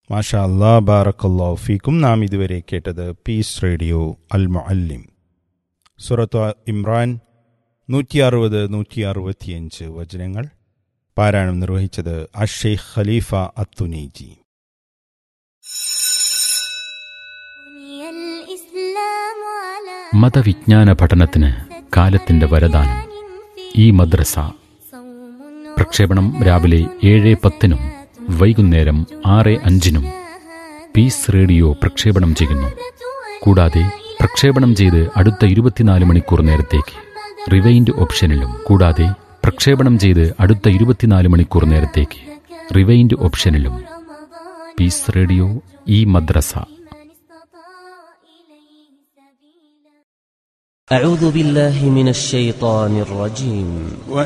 മാഷാ അല്ലാ ബാറക്കല്ലാ ഫീക്കും നാം ഇതുവരെ കേട്ടത് പീസ് റേഡിയോ അൽ മുഅല്ലിം സുറത്ത് ഇമ്രാൻ നൂറ്റി അറുപത് നൂറ്റി അറുപത്തിയഞ്ച് വചനങ്ങൾ പാരായണം നിർവഹിച്ചത് അഷെയ്ഖ് ഖലീഫ അത്തുനീജി മതവിജ്ഞാന പഠനത്തിന് കാലത്തിന്റെ വരദാനം ഈ മദ്രസ പ്രക്ഷേപണം രാവിലെ ഏഴ് പത്തിനും വൈകുന്നേരം ആറ് അഞ്ചിനും പീസ് റേഡിയോ പ്രക്ഷേപണം ചെയ്യുന്നു കൂടാതെ പ്രക്ഷേപണം ചെയ്ത് അടുത്ത ഇരുപത്തിനാല് മണിക്കൂർ നേരത്തേക്ക് റിവൈൻഡ് ഓപ്ഷനിലും കൂടാതെ പ്രക്ഷേപണം ചെയ്ത് അടുത്ത ഇരുപത്തിനാല് മണിക്കൂർ നേരത്തേക്ക് റിവൈൻഡ് ഓപ്ഷനിലും പീസ് റേഡിയോ ഈ മദ്രസ أعوذ بالله من الشيطان الرجيم